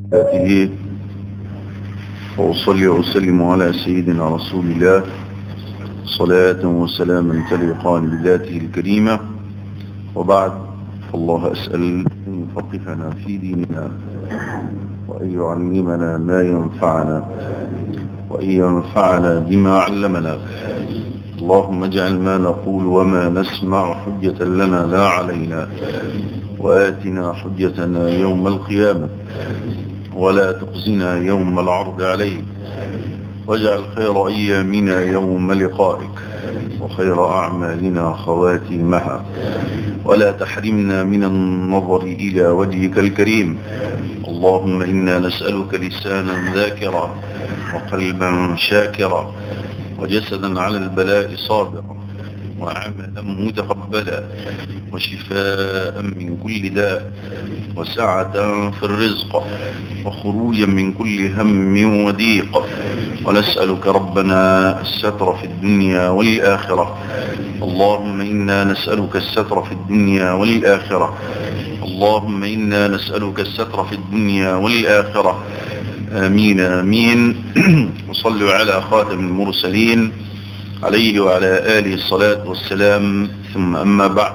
آته وأصلي وأسلم على سيدنا رسول الله صلاة وسلاما تليقان بذاته الكريمة وبعد فالله أسأل أن يفقهنا في ديننا وأن يعلمنا ما ينفعنا وأن ينفعنا بما علمنا اللهم اجعل ما نقول وما نسمع حجة لنا لا علينا وآتنا حجتنا يوم القيامة ولا تخزنا يوم العرض عليك واجعل خير أيامنا يوم لقائك وخير أعمالنا خواتيمها ولا تحرمنا من النظر إلى وجهك الكريم اللهم إنا نسألك لسانا ذاكرا وقلبا شاكرا وجسدا على البلاء صابرا وعملا متقبلا وشفاء من كل داء وسعة في الرزق وخروجا من كل هم وضيق ونسألك ربنا الستر في الدنيا والآخرة اللهم إنا نسألك الستر في الدنيا والآخرة اللهم إنا نسألك الستر في الدنيا والآخرة آمين آمين وصلوا على خاتم المرسلين عليه وعلى آله الصلاة والسلام ثم أما بعد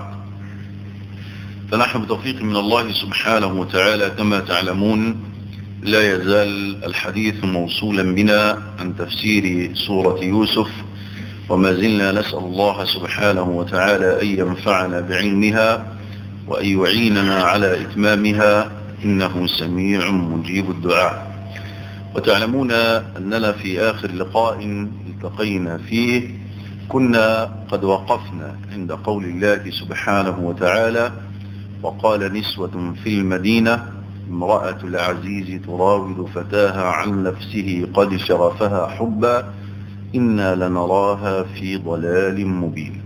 فنحن بتوفيق من الله سبحانه وتعالى كما تعلمون لا يزال الحديث موصولا بنا عن تفسير سورة يوسف وما زلنا نسأل الله سبحانه وتعالى أن ينفعنا بعلمها وأن يعيننا على إتمامها إنه سميع مجيب الدعاء وتعلمون أننا في آخر لقاء التقينا فيه كنا قد وقفنا عند قول الله سبحانه وتعالى وقال نسوة في المدينة امرأة العزيز تراود فتاها عن نفسه قد شرفها حبا إنا لنراها في ضلال مبين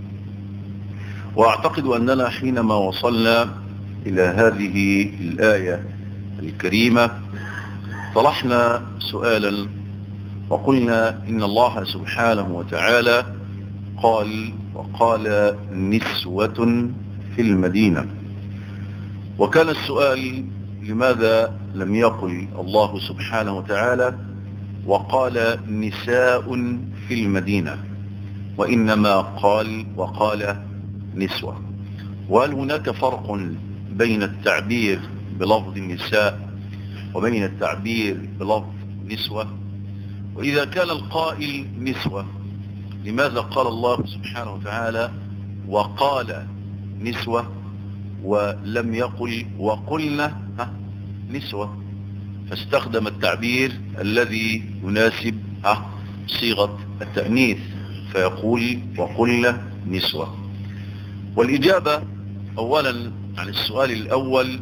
وأعتقد أننا حينما وصلنا إلى هذه الآية الكريمة طرحنا سؤالا وقلنا إن الله سبحانه وتعالى قال وقال نسوة في المدينة وكان السؤال لماذا لم يقل الله سبحانه وتعالى وقال نساء في المدينة وإنما قال وقال نسوة وهل هناك فرق بين التعبير بلفظ النساء وبين التعبير بلفظ نسوة وإذا كان القائل نسوة لماذا قال الله سبحانه وتعالى وقال نسوة ولم يقل وقلنا نسوة فاستخدم التعبير الذي يناسب صيغة التأنيث فيقول وقلنا نسوة والإجابة أولا عن السؤال الأول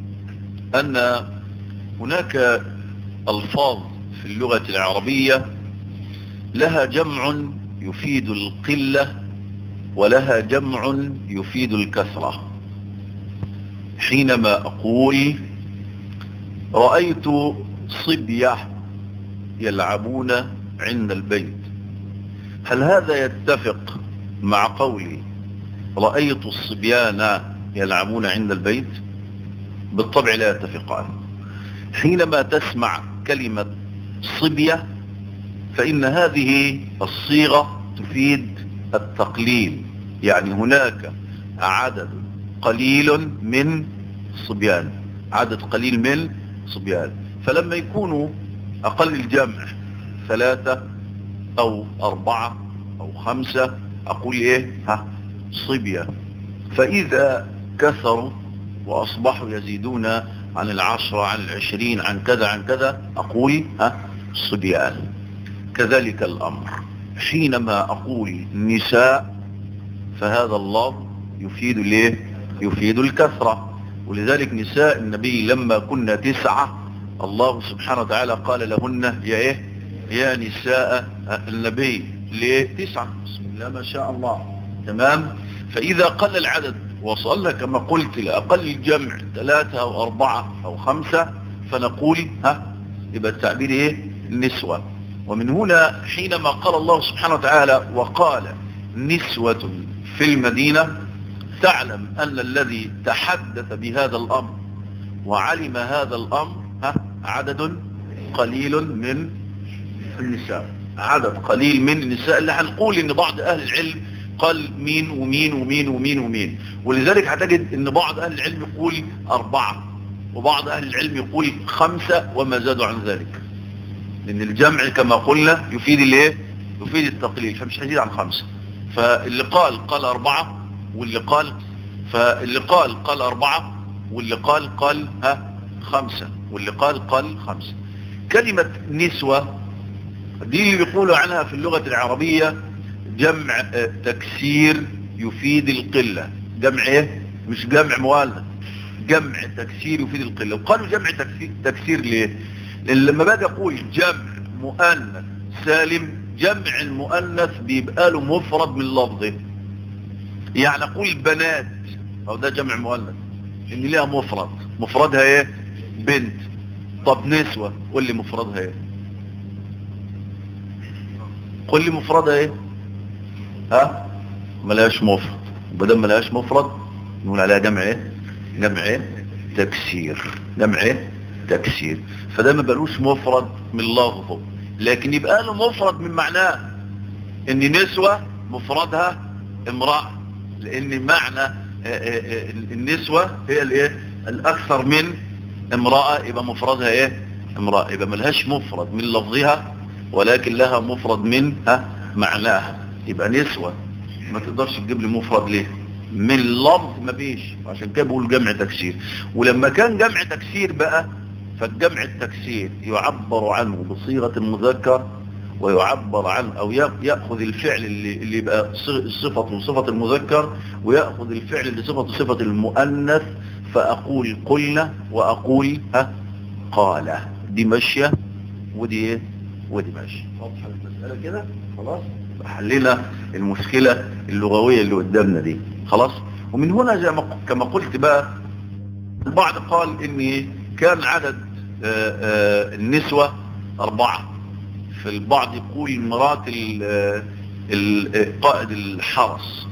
أن هناك ألفاظ في اللغة العربية لها جمع يفيد القلة ولها جمع يفيد الكثرة حينما أقول رأيت صبية يلعبون عند البيت هل هذا يتفق مع قولي رأيت الصبيان يلعبون عند البيت بالطبع لا يتفقان حينما تسمع كلمة صبية فإن هذه الصيغة تفيد التقليل يعني هناك عدد قليل من صبيان عدد قليل من صبيان فلما يكونوا أقل الجمع ثلاثة أو أربعة أو خمسة أقول إيه ها صبية فإذا كثروا وأصبحوا يزيدون عن العشرة عن العشرين عن كذا عن كذا أقول ها صبيان كذلك الأمر حينما أقول نساء فهذا اللفظ يفيد ليه يفيد الكثرة ولذلك نساء النبي لما كنا تسعة الله سبحانه وتعالى قال لهن يا ايه يا نساء النبي ليه تسعة بسم الله ما شاء الله تمام فإذا قل العدد وصلنا كما قلت لأقل الجمع ثلاثة أو أربعة أو خمسة فنقول ها يبقى التعبير ايه النسوة ومن هنا حينما قال الله سبحانه وتعالى وقال نسوة في المدينة تعلم أن الذي تحدث بهذا الأمر وعلم هذا الأمر ها عدد قليل من النساء عدد قليل من النساء اللي هنقول ان بعض اهل العلم قال مين ومين ومين ومين ومين ولذلك هتجد ان بعض اهل العلم يقول اربعة وبعض اهل العلم يقول خمسة وما زادوا عن ذلك لان الجمع كما قلنا يفيد الايه يفيد التقليل فمش هيزيد عن خمسة فاللي قال قال اربعة واللي قال فاللي قال قال اربعة واللي قال قال ها خمسة واللي قال قال خمسة كلمة نسوة دي اللي بيقولوا عنها في اللغة العربية جمع تكسير يفيد القلة جمع ايه مش جمع مؤنث جمع تكسير يفيد القلة وقالوا جمع تكسير, تكسير ليه لان لما باجي اقول جمع مؤنث سالم جمع المؤنث بيبقى له مفرد من لفظه يعني اقول بنات او ده جمع مؤنث ان ليها مفرد مفردها ايه بنت طب نسوة قول لي مفردها ايه قول لي مفردها ايه ها ملهاش مفرد بدل ملهاش مفرد نقول عليها جمع ايه جمع ايه تكسير جمع ايه تكسير فده ما بقالوش مفرد من لفظه لكن يبقى له مفرد من معناه ان نسوة مفردها امرأة لان معنى النسوة هي الايه الاكثر من امرأة يبقى مفردها ايه امرأة يبقى ملهاش مفرد من لفظها ولكن لها مفرد منها معناها يبقى نسوة ما تقدرش تجيب لي مفرد ليه من لفظ ما فيش عشان كده بقول جمع تكسير ولما كان جمع تكسير بقى فالجمع التكسير يعبر عنه بصيغة المذكر ويعبر عن او يأخذ الفعل اللي, اللي يبقى صفة صفة المذكر ويأخذ الفعل اللي صفة صفة المؤنث فاقول قلنا واقول ها قال دي ماشية ودي ايه ودي ماشية واضحة المسألة كده خلاص حلينا المشكلة اللغوية اللي قدامنا دي خلاص ومن هنا زي ما كما قلت بقى البعض قال ان كان عدد آآ آآ النسوة اربعة في البعض يقول مرات قائد الحرس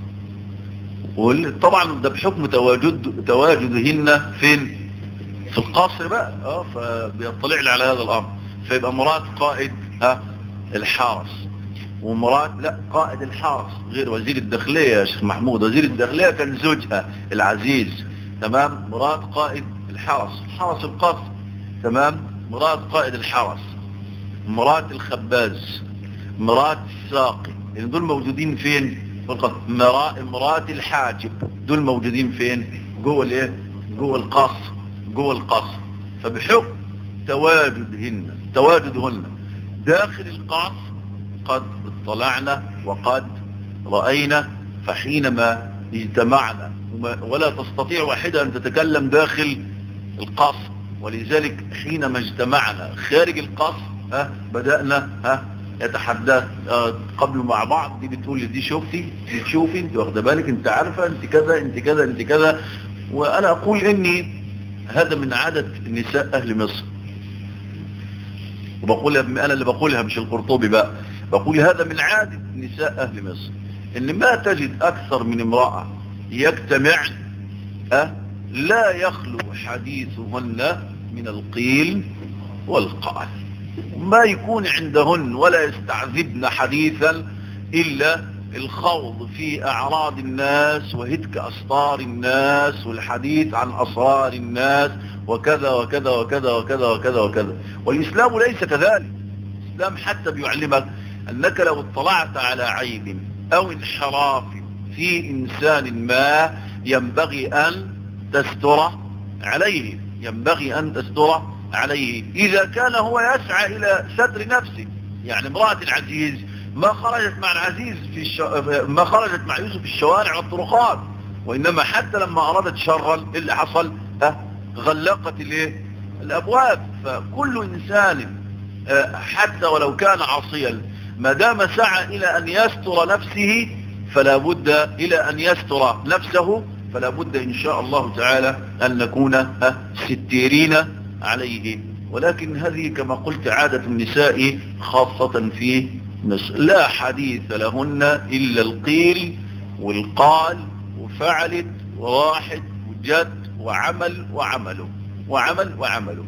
وطبعا ده بحكم تواجد تواجدهن فين في القصر بقى اه فبيطلع لي على هذا الامر فيبقى مرات قائد ها الحرس ومرات لا قائد الحرس غير وزير الداخلية يا شيخ محمود وزير الداخلية كان زوجها العزيز تمام مرات قائد الحرس حرس القصر تمام مرات قائد الحرس مرات الخباز مرات الساقي يعني دول موجودين فين مرات مرات الحاجب دول موجودين فين جوه الايه جوه القصر جوه القصر فبحكم تواجدهن تواجدهن داخل القصر قد اطلعنا وقد رأينا فحينما اجتمعنا ولا تستطيع واحدة أن تتكلم داخل القصر ولذلك حينما اجتمعنا خارج القصر ها بدأنا ها يتحدث قبل مع بعض دي بتقول لي دي شوفتي دي تشوفي انت واخده بالك انت عارفة انت كذا انت كذا انت كذا وانا اقول اني هذا من عادة نساء اهل مصر وبقولها انا اللي بقولها مش القرطبي بقى بقول هذا من عادة نساء اهل مصر ان ما تجد اكثر من امرأة يجتمعن أه لا يخلو حديثهن من القيل والقال ما يكون عندهن ولا يستعذبن حديثا إلا الخوض في أعراض الناس وهتك أسطار الناس والحديث عن أسرار الناس وكذا وكذا وكذا وكذا وكذا وكذا والإسلام ليس كذلك الإسلام حتى بيعلمك أنك لو اطلعت على عيب أو انحراف في إنسان ما ينبغي أن تستر عليه ينبغي أن تستر عليه إذا كان هو يسعى إلى ستر نفسه يعني امرأة العزيز ما خرجت مع العزيز في الشو... ما خرجت مع يوسف في الشوارع والطرقات وإنما حتى لما أرادت شرا اللي حصل ها غلقت الايه الأبواب فكل إنسان حتى ولو كان عاصيا ما دام سعى إلى أن يستر نفسه فلا بد إلى أن يستر نفسه فلا بد إن شاء الله تعالى أن نكون ستيرين عليه ولكن هذه كما قلت عادة النساء خاصة في مصر لا حديث لهن إلا القيل والقال وفعلت وواحد وجد وعمل وعمله وعمل وعمله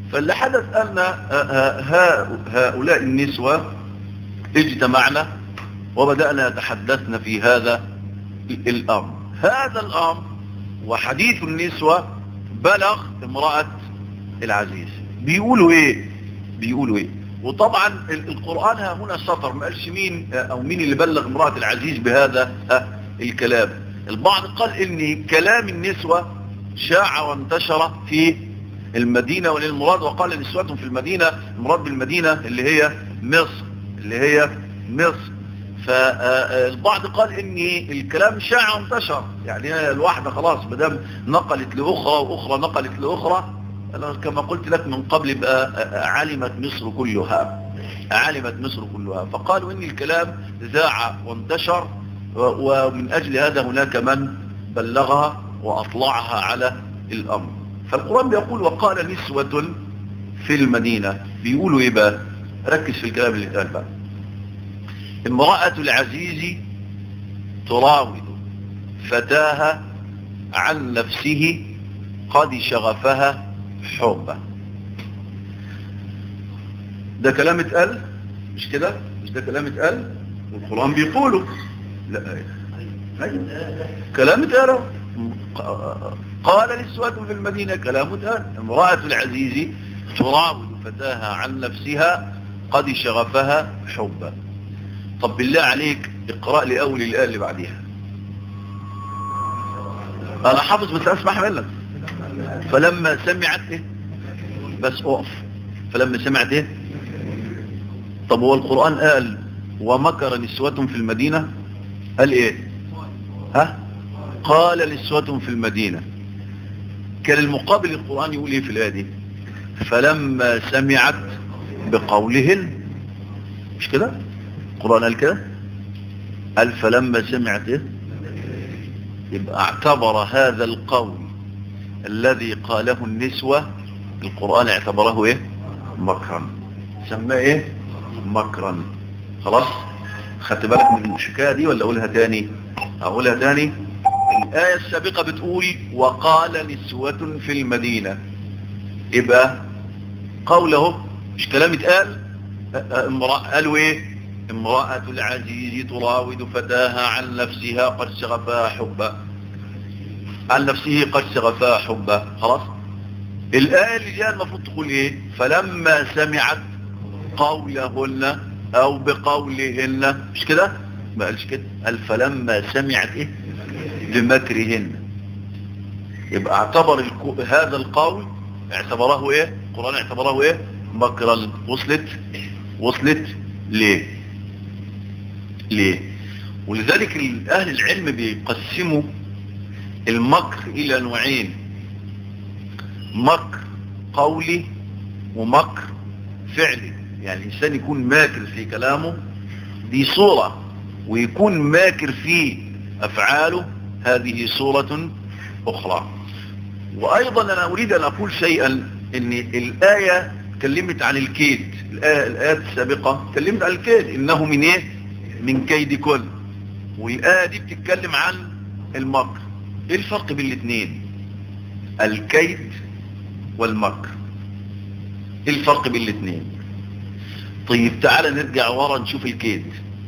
فاللي حدث أن هؤلاء النسوة اجتمعنا وبدأنا يتحدثنا في هذا الأمر هذا الأمر وحديث النسوة بلغ امرأة العزيز بيقولوا ايه بيقولوا ايه وطبعا القرآن ها هنا سطر ما قالش مين او مين اللي بلغ امرأة العزيز بهذا الكلام البعض قال ان كلام النسوة شاع وانتشر في المدينة وللمراد وقال نسوة في المدينة المراد بالمدينة اللي هي مصر اللي هي مصر فالبعض قال ان الكلام شاع وانتشر يعني الواحدة خلاص مدام نقلت لأخرى وأخرى نقلت لأخرى كما قلت لك من قبل بقى علمت مصر كلها علمت مصر كلها فقالوا ان الكلام ذاع وانتشر ومن اجل هذا هناك من بلغها واطلعها على الامر فالقرآن بيقول وقال نسوة في المدينة بيقولوا ايه بقى ركز في الكلام اللي اتقال بقى امرأة العزيز تراود فتاها عن نفسه قد شغفها حبا ده كلام اتقال مش كده مش ده كلام اتقال والقرآن بيقوله لا كلام اتقال قال نسوة في المدينة كلام اتقال امرأة العزيز تراود فتاها عن نفسها قد شغفها حبا طب بالله عليك اقرأ لي أول الآية اللي بعديها أنا حافظ بس أسمح منك فلما سمعت إيه بس أقف فلما سمعت إيه طب هو القرآن قال ومكر نسوة في المدينة قال إيه ها قال نسوة في المدينة كان المقابل القرآن يقول إيه في الآية دي فلما سمعت بقولهن مش كده القرآن قال كده قال فلما سمعت إيه يبقى اعتبر هذا القول الذي قاله النسوة القرآن اعتبره ايه مكرا سماه ايه مكرا خلاص خدت بالك من الشكاية دي ولا اقولها تاني اقولها تاني الآية السابقة بتقول وقال نسوة في المدينة يبقى قوله مش كلام اتقال امرأة قالوا ايه امرأة العزيز تراود فتاها عن نفسها قد شغفها حبا عن نفسه قد شغفها حبا خلاص الآية اللي جاء المفروض تقول ايه فلما سمعت قولهن او بقولهن مش كده ما قالش كده قال فلما سمعت ايه بمكرهن يبقى اعتبر الكو... هذا القول اعتبره ايه القرآن اعتبره ايه مكرا وصلت وصلت ليه ليه ولذلك اهل العلم بيقسموا المكر الى نوعين مكر قولي ومكر فعلي يعني الانسان يكون ماكر في كلامه دي صورة ويكون ماكر في افعاله هذه صورة اخرى وايضا انا اريد ان اقول شيئا ان الاية تكلمت عن الكيد الآية الايات السابقة تكلمت عن الكيد انه من ايه من كيد كل والاية دي بتتكلم عن المكر ايه الفرق بين الاثنين الكيد والمكر ايه الفرق بين الاثنين طيب تعالى نرجع ورا نشوف الكيد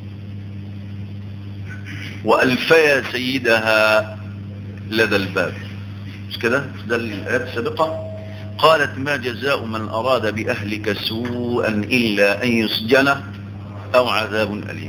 والفيا سيدها لدى الباب مش كده ده الآيات السابقة قالت ما جزاء من أراد بأهلك سوءا إلا أن يسجن أو عذاب أليم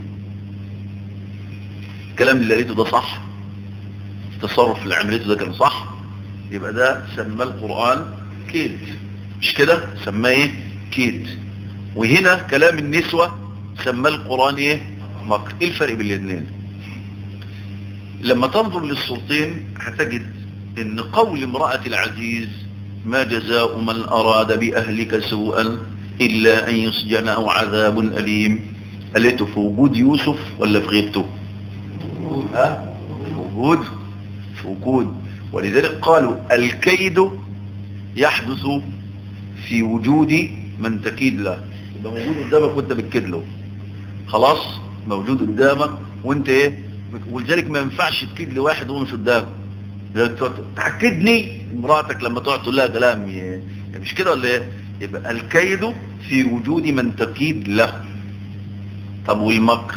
الكلام اللي قريته ده صح التصرف اللي عملته ده كان صح يبقى ده سماه القرآن كيد مش كده سماه ايه كيد وهنا كلام النسوة سماه القرآن ايه مكر ايه الفرق بين الاثنين لما تنظر للصورتين هتجد ان قول امرأة العزيز ما جزاء من اراد باهلك سوءا الا ان يسجن او عذاب اليم قالته في وجود يوسف ولا في غيبته ها في وجود في وجود ولذلك قالوا الكيد يحدث في وجود من تكيد له يبقى موجود قدامك وانت بتكيد له خلاص موجود قدامك وانت ايه ولذلك ما ينفعش تكيد لواحد وهو مش قدامك تحكدني مراتك لما تقعد تقول لها كلام مش كده ولا ايه يبقى الكيد في وجود من تكيد له طب والمكر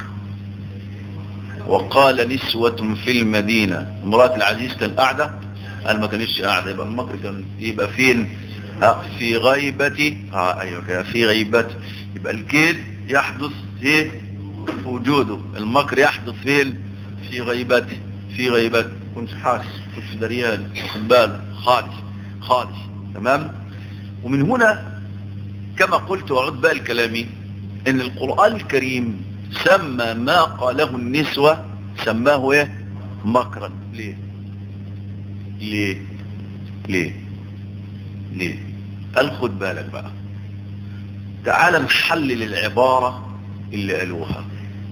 وقال نسوة في المدينة امرأة العزيز كان قاعدة قال ما كانش قاعدة يبقى المكر كان يبقى فين ها في غيبتي اه ايوه كده في غيبتي يبقى الكيد يحدث ايه في وجوده المكر يحدث فين في غيبته في غيبته كنت حاسس كنت دريان واخد بالك خالص خالص تمام ومن هنا كما قلت وعد بقى كلامي ان القرآن الكريم سمى ما قاله النسوة سماه ايه مكرا ليه ليه ليه ليه قال خد بالك بقى تعال نحلل العبارة اللي قالوها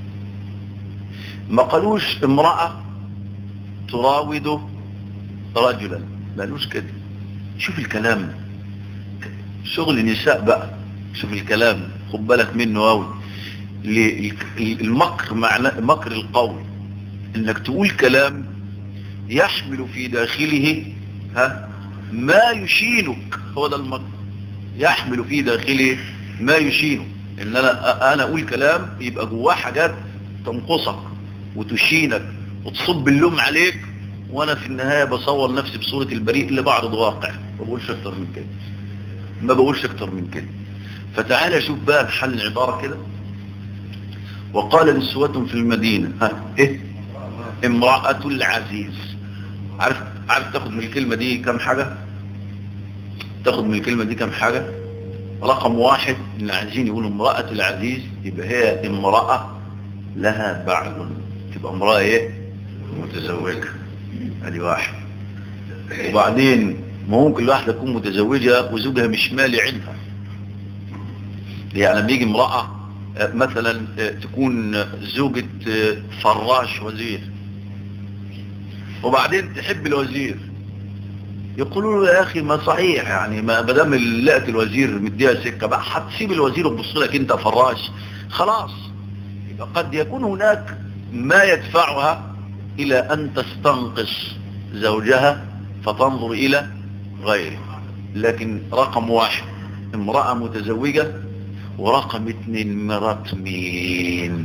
ما قالوش امرأة تراود رجلا ما قالوش كده شوف الكلام شغل النساء بقى شوف الكلام خد بالك منه قوي المكر معنى مكر القول انك تقول كلام يحمل في داخله ها ما يشينك هو ده المكر يحمل في داخله ما يشينك ان انا انا اقول كلام يبقى جواه حاجات تنقصك وتشينك وتصب اللوم عليك وانا في النهايه بصور نفسي بصوره البريء اللي بعرض واقع ما بقولش اكتر من كده ما بقولش اكتر من كده فتعالى شوف بقى الحل العباره كده وقال نسوة في المدينة ها ايه امرأة العزيز عارف عارف تاخد من الكلمة دي كم حاجة تاخد من الكلمة دي كم حاجة رقم واحد اللي عايزين يقولوا امرأة العزيز يبقى هي امرأة لها بعل تبقى امرأة ايه متزوجة ادي واحد وبعدين ممكن الواحدة تكون متزوجة وزوجها مش مالي عينها يعني لما يجي امرأة مثلا تكون زوجة فراش وزير وبعدين تحب الوزير يقولوا له يا اخي ما صحيح يعني ما دام لقت الوزير مديها سكه بقى هتسيب الوزير وتبص لك انت فراش خلاص يبقى قد يكون هناك ما يدفعها الى ان تستنقص زوجها فتنظر الى غيره لكن رقم واحد امرأة متزوجة ورقم اتنين مرات مين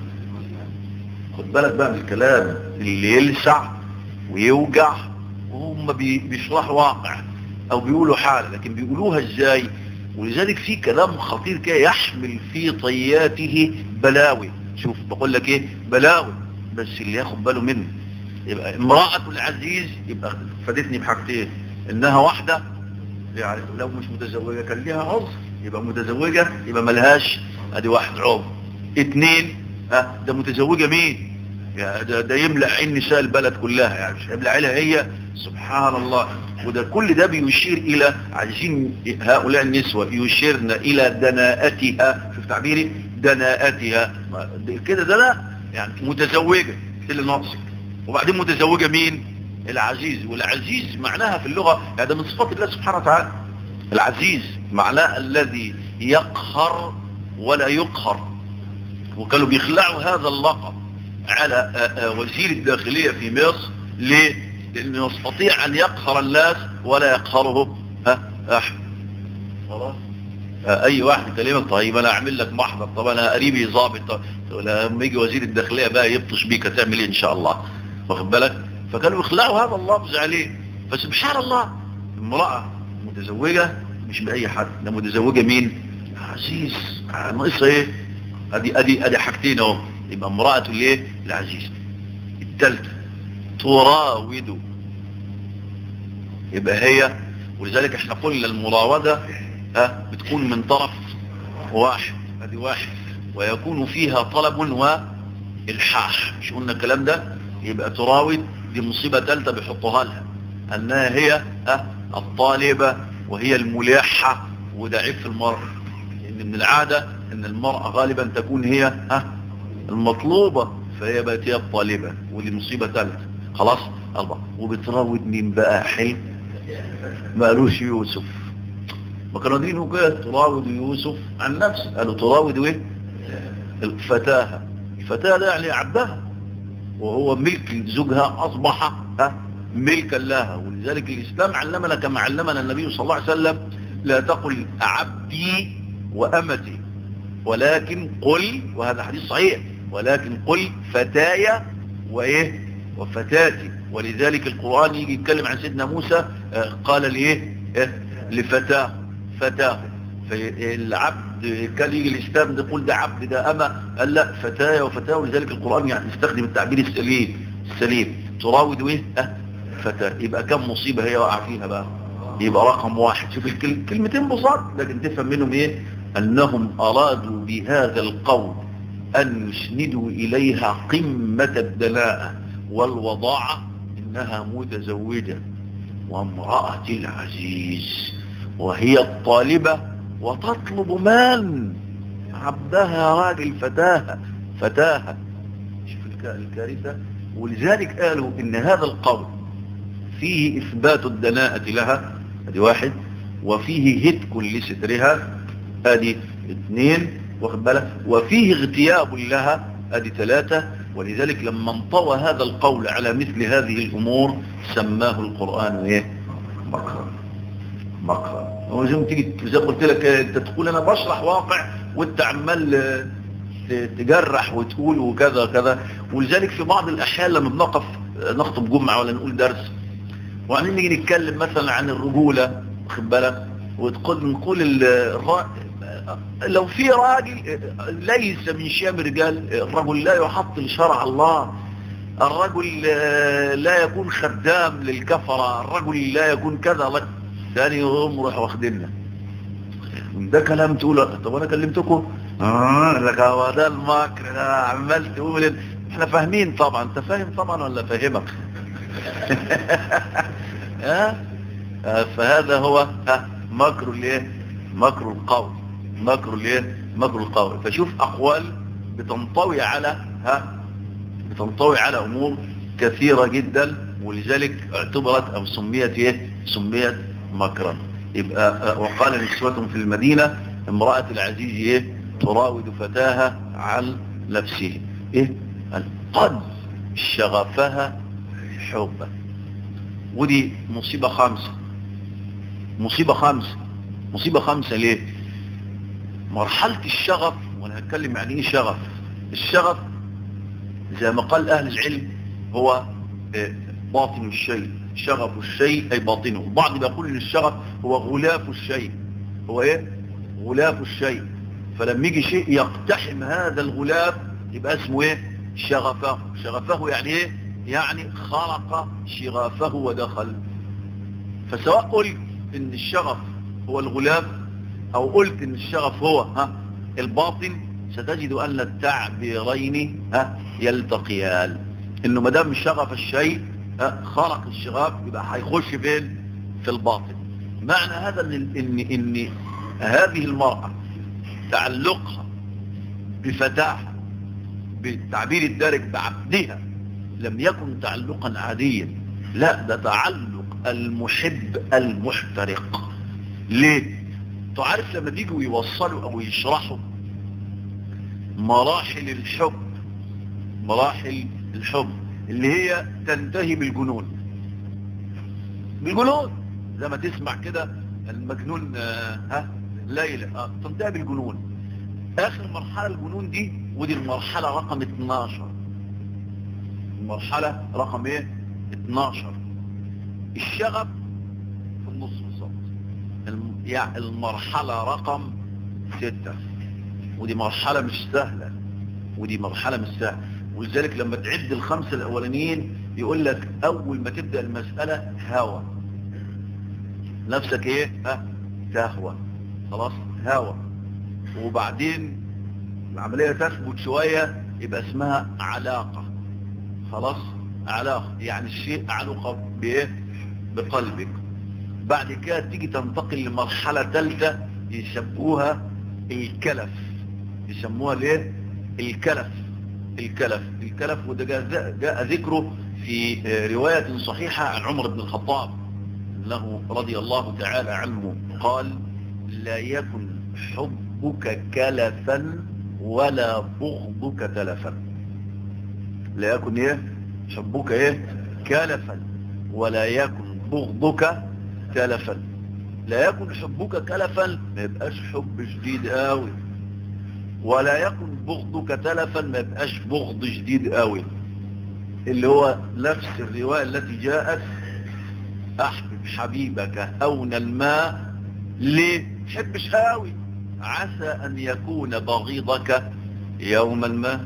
خد بالك بقى من الكلام اللي يلسع ويوجع وهم بيشرحوا واقع او بيقولوا حالة لكن بيقولوها ازاي ولذلك في كلام خطير كده يحمل في طياته بلاوي شوف بقول لك ايه بلاوي بس اللي ياخد باله منه يبقى امرأة العزيز يبقى فادتني بحاجتين انها واحدة يعني لو مش متزوجة كان ليها عذر يبقى متزوجة يبقى ملهاش ادي واحد عذر اتنين ها ده متزوجة مين يعني ده, ده يملأ عين نساء البلد كلها يعني مش هيملأ عينها هي سبحان الله وده كل ده بيشير الى عايزين هؤلاء النسوة يشيرن الى دناءتها شوف تعبيري دناءتها كده ده لا يعني متزوجة اللي ناقصك وبعدين متزوجة مين العزيز والعزيز معناها في اللغة يعني ده من صفات الله سبحانه وتعالى العزيز معناه الذي يقهر ولا يقهر وكانوا بيخلعوا هذا اللقب على وزير الداخلية في مصر ليه لانه يستطيع ان يقهر الناس ولا يقهره ها احد خلاص اي واحد يكلمك طيب انا اعمل لك محضر طب انا قريبي ظابط لما يجي وزير الداخلية بقى يبطش بيك هتعمل ايه ان شاء الله واخد بالك فكانوا يخلعوا هذا اللفظ عليه فسبحان الله امرأة متزوجة مش بأي حد ده متزوجة مين عزيز ناقصها ايه ادي ادي ادي حاجتين اهو يبقى امرأة الايه العزيز الثالثه تراود يبقى هي ولذلك احنا قلنا المراودة ها بتكون من طرف واحد ادي واحد ويكون فيها طلب والحاح مش قلنا الكلام ده يبقى تراود دي مصيبة ثالثه بيحطوها لها انها هي ها الطالبة وهي الملحة وده عيب في المرأة لان من العادة ان المرأة غالبا تكون هي ها المطلوبة فهي بقت هي الطالبة ودي مصيبة ثالثه خلاص الله وبتراود مين بقى حلم ما قالوش يوسف ما كانوا دينه كده تراود يوسف عن نفسه قالوا تراود ايه الفتاة الفتاة ده يعني عبدها وهو ملك زوجها اصبح ها ملكا لها ولذلك الاسلام علمنا كما علمنا النبي صلى الله عليه وسلم لا تقل عبدي وأمتي ولكن قل وهذا حديث صحيح ولكن قل فتايا وإيه وفتاتي ولذلك القرآن يجي يتكلم عن سيدنا موسى قال ليه إيه؟ لفتاه فتاه فالعبد كان يجي الإسلام ده يقول ده عبد ده أما قال لا فتايا وفتاه ولذلك القرآن يعني يستخدم التعبير السليم السليم تراود ايه أه فتاة يبقى كم مصيبة هي وقع فيها بقى يبقى رقم واحد شوف الكلمتين بساط لكن تفهم منهم ايه انهم ارادوا بهذا القول ان يسندوا اليها قمة الدناءة والوضاعة انها متزوجة وامرأة العزيز وهي الطالبة وتطلب من عبدها راجل فتاها فتاها شوف الكارثة ولذلك قالوا ان هذا القول فيه اثبات الدناءة لها ادي واحد وفيه هتك لسترها ادي اثنين واخد بالك وفيه اغتياب لها ادي ثلاثة ولذلك لما انطوى هذا القول على مثل هذه الامور سماه القرآن ايه مكرا مكرا هو زي ما تيجي زي قلت لك انت تقول انا بشرح واقع وانت عمال تجرح وتقول وكذا كذا ولذلك في بعض الاحيان لما بنقف نخطب جمعة ولا نقول درس وبعدين نيجي نتكلم مثلا عن الرجولة واخد بالك وتقول نقول الرا... لو في راجل ليس من شام رجال الرجل لا يحط شرع الله الرجل لا يكون خدام للكفرة الرجل لا يكون كذا ثاني يوم روح واخدنا ده كلام تقول طب انا كلمتكم اه لك هو ده المكر ده عمال تقول احنا فاهمين طبعا انت فاهم طبعا ولا فاهمك ها فهذا هو ها مكر الايه مكر القول مكر الايه مكر القول فشوف اقوال بتنطوي على ها بتنطوي على امور كثيرة جدا ولذلك اعتبرت او سميت ايه سميت مكرا يبقى وقال نسوة في المدينة امرأة العزيز ايه تراود فتاها عن نفسه ايه قد شغفها حبا ودي مصيبة خامسة مصيبة خامسة مصيبة خامسة ليه مرحلة الشغف وانا هتكلم يعني ايه شغف الشغف زي ما قال اهل العلم هو باطن الشيء شغف الشيء اي باطنه البعض بيقول ان الشغف هو غلاف الشيء هو ايه غلاف الشيء فلما يجي شيء يقتحم هذا الغلاف يبقى اسمه ايه شغفه شغفه يعني ايه يعني خلق شغافه ودخل فسواء قلت ان الشغف هو الغلاف او قلت ان الشغف هو ها الباطن ستجد ان التعبيرين ها يلتقيان انه ما دام شغف الشيء ها خلق الشغاف يبقى هيخش فين في الباطن معنى هذا ان ان, إن هذه المرأة تعلقها بفتاحها بالتعبير الدارج بعبدها لم يكن تعلقا عاديا لا ده تعلق المحب المحترق ليه تعرف لما بيجوا يوصلوا او يشرحوا مراحل الحب مراحل الحب اللي هي تنتهي بالجنون بالجنون زي ما تسمع كده المجنون آه ها ليلى آه تنتهي بالجنون اخر مرحلة الجنون دي ودي المرحلة رقم 12 المرحلة رقم ايه 12 الشغف في النص بالظبط يعني المرحلة رقم 6 ودي مرحلة مش سهلة ودي مرحلة مش سهلة ولذلك لما تعد الخمسة الاولانيين يقول لك اول ما تبدأ المسألة هوى نفسك ايه ها تهوى خلاص هوى وبعدين العملية تثبت شوية يبقى اسمها علاقة خلاص علاقة يعني الشيء علاقة بايه بقلبك بعد كده تيجي تنتقل لمرحلة ثالثة يسموها الكلف يسموها ليه الكلف الكلف الكلف وده جاء, جاء ذكره في رواية صحيحة عن عمر بن الخطاب له رضي الله تعالى عنه قال لا يكن حبك كلفا ولا بغضك تلفا لا يكن ايه حبك ايه كلفا ولا يكن بغضك تلفا لا يكن حبك كلفا ما يبقاش حب شديد قوي ولا يكن بغضك تلفا ما يبقاش بغض شديد قوي اللي هو نفس الرواية التي جاءت احبب حبيبك هون الماء ليه حبش قوي عسى ان يكون بغيضك يوما ما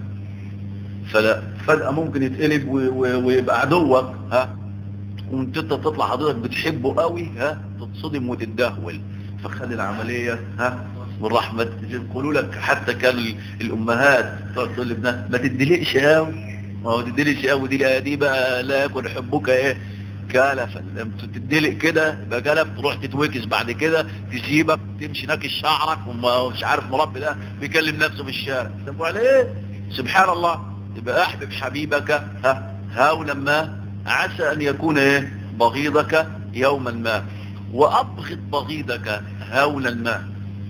فلا فجأة ممكن يتقلب ويبقى عدوك ها وانت تطلع حضرتك بتحبه قوي ها تتصدم وتتدهول فخلي العملية ها والرحمة يقولوا لك حتى كان الامهات تقول لابنها ما تدلقش قوي ما هو تدلقش قوي دي الآية دي بقى لا يكن حبك ايه كلفا لما تدلق كده يبقى كلف تروح تتوكس بعد كده تسيبك تمشي ناكش شعرك ومش عارف مربي ده بيكلم نفسه في الشارع طب عليه سبحان الله يبقى احبب حبيبك ها هاولا ما عسى ان يكون ايه بغيضك يوما ما وابغض بغيضك هولا ما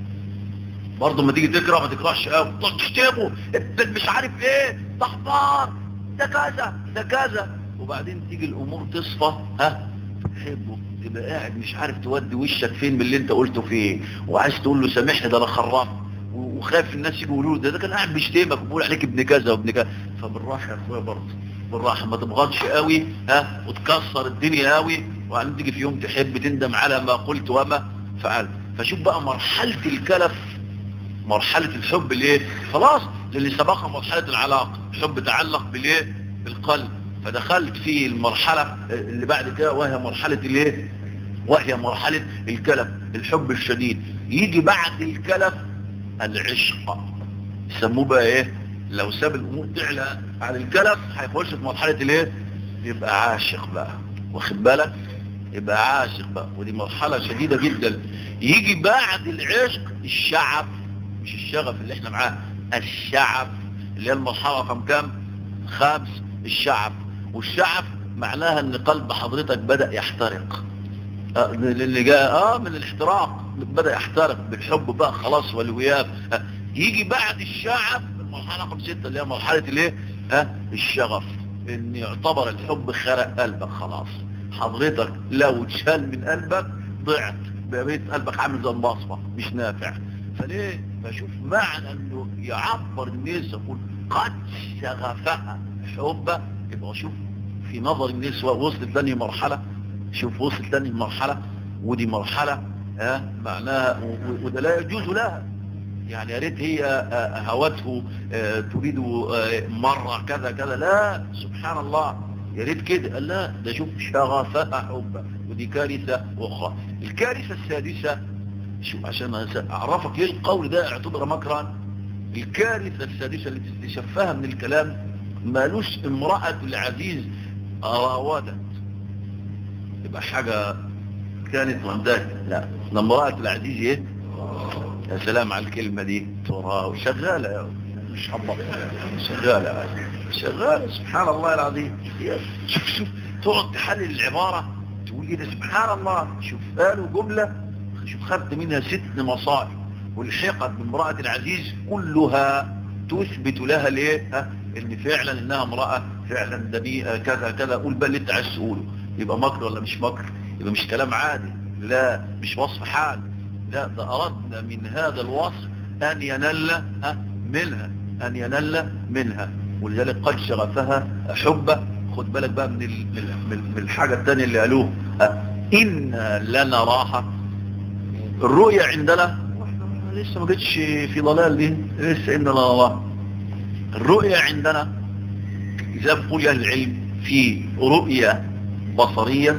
برضه ما تيجي تكره ما تكرهش قوي تشتمه انت مش عارف ايه ده حمار ده كذا ده كذا وبعدين تيجي الامور تصفى ها تحبه تبقى قاعد مش عارف تودي وشك فين من اللي انت قلته فيه وعايز تقول له سامحني ده انا خرفت وخايف الناس يجوا يقولوا ده ده كان قاعد بيشتمك وبيقول عليك ابن كذا وابن كذا فبالراحه يا اخويا برضه بالراحه ما تبغضش قوي ها وتكسر الدنيا قوي وبعدين تيجي في يوم تحب تندم على ما قلت وما فعلت فشوف بقى مرحله الكلف مرحله الحب الايه خلاص للي سبقها مرحله العلاقه الحب تعلق بالايه بالقلب فدخلت في المرحله اللي بعد كده وهي مرحله الايه وهي مرحله الكلف الحب الشديد يجي بعد الكلف العشق يسموه بقى ايه لو ساب الامور تعلى عن الكلف هيخش في مرحله الايه يبقى عاشق بقى واخد بالك يبقى عاشق بقى ودي مرحله شديده جدا يجي بعد العشق الشعب مش الشغف اللي احنا معاه الشعب اللي هي المرحله رقم كام خامس الشعب والشعب معناها ان قلب حضرتك بدأ يحترق آه اللي جاء اه من الاحتراق بدأ يحترق بالحب بقى خلاص والوياب آه يجي بعد الشعب المرحلة رقم ستة اللي هي مرحلة الايه ها الشغف ان يعتبر الحب خرق قلبك خلاص حضرتك لو اتشال من قلبك ضعت بقيت قلبك عامل زي المصفى مش نافع فليه فشوف معنى انه يعبر الناس يقول قد شغفها حبه يبقى شوف في نظر الناس وصلت ثاني مرحلة شوف وصلت ثاني مرحلة ودي مرحلة آه معناها وده لا يجوز لها يعني يا ريت هي آه هوته آه تريد مرة كذا كذا لا سبحان الله يا ريت كده قال لا ده شوف شغفها حبه ودي كارثة أخرى الكارثة السادسة شوف عشان أعرفك ليه القول ده اعتبر مكرا الكارثة السادسة اللي تستشفها من الكلام مالوش امرأة العزيز راودت يبقى حاجة كانت ونداك لا امرأة العزيز ايه يا سلام على الكلمة دي ترى شغالة مش حبط شغالة شغالة سبحان الله العظيم شوف شوف تقعد تحلل العبارة تقول ايه ده سبحان الله شوف قالوا جملة شوف خدت منها ست مصائب والحقت بامرأة العزيز كلها تثبت لها ليه ها ان فعلا انها امرأة فعلا دنيئة كذا كذا قول بقى اللي انت عايز تقوله يبقى مكر ولا مش مكر يبقى مش كلام عادي لا مش وصف حال لا ده اردنا من هذا الوصف ان ينل ها منها ان ينل منها ولذلك قد شغفها حبة خد بالك بقى من من الحاجة الثانية اللي قالوه إن لنراها الرؤية عندنا لسه ما جتش في ضلال دي لسه إن لنراها الرؤية عندنا إذا بقول أهل العلم في رؤية بصرية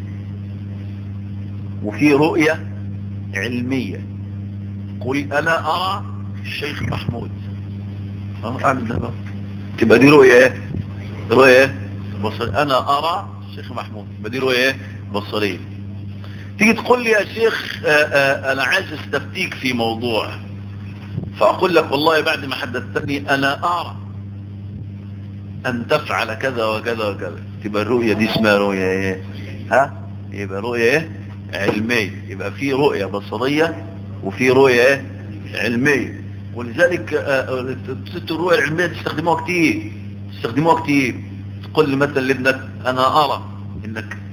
وفي رؤية علمية قل أنا أرى الشيخ محمود أعمل ده بقى تبقى دي رؤية ايه رؤية ايه بصرية انا ارى الشيخ محمود تبقى دي رؤية ايه بصرية تيجي تقول لي يا شيخ آآ آآ انا عايز استفتيك في موضوع فاقول لك والله بعد ما حدثتني انا ارى ان تفعل كذا وكذا وكذا تبقى الرؤية دي اسمها رؤية ايه ها يبقى رؤية ايه علمية يبقى في رؤية بصرية وفي رؤية ايه علمية ولذلك ست الرؤية العلمية تستخدموها كتير تستخدموها كتير تقول لي مثلا لابنك انا ارى انك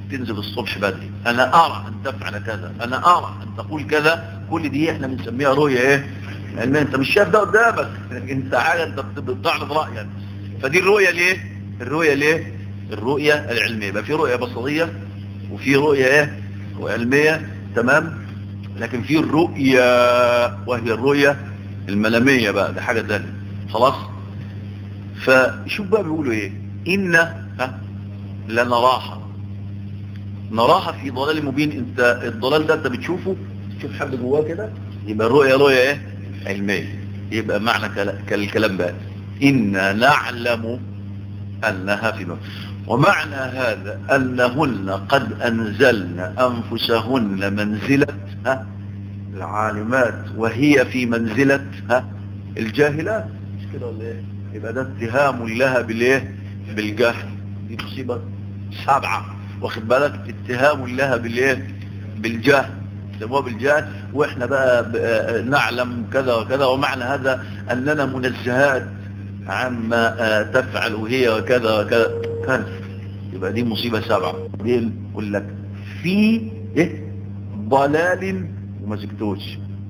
تنزل الصبح بدري انا ارى ان تفعل كذا انا ارى ان تقول كذا كل دي احنا بنسميها رؤية ايه لان انت مش شايف ده قدامك انت حاجة انت بتعرض رأيك فدي الرؤية ليه الرؤية ليه الرؤية العلمية يبقى في رؤية بصرية وفي رؤية ايه علمية تمام لكن في الرؤية وهي الرؤية الملامية بقى ده حاجة ثانيه خلاص فشوف بقى بيقولوا ايه إن ها لنراها نراها في ضلال مبين انت الضلال ده انت بتشوفه تشوف حد جواه كده يبقى الرؤية رؤية ايه علمية يبقى معنى كالكلام بقى إن نعلم أنها في مكة ومعنى هذا أنهن قد أنزلن أنفسهن منزلة ها العالمات وهي في منزلة ها الجاهلات مش كده ولا ايه يبقى ده اتهام لها بالايه بالجهل دي مصيبة سبعة واخد بالك اتهام لها بالايه بالجهل سموها بالجهل واحنا بقى, بقى نعلم كذا وكذا ومعنى هذا اننا منزهات عما تفعل هي وكذا وكذا كذا يبقى دي مصيبة سبعة دي يقول لك في ايه ضلال وما سكتوش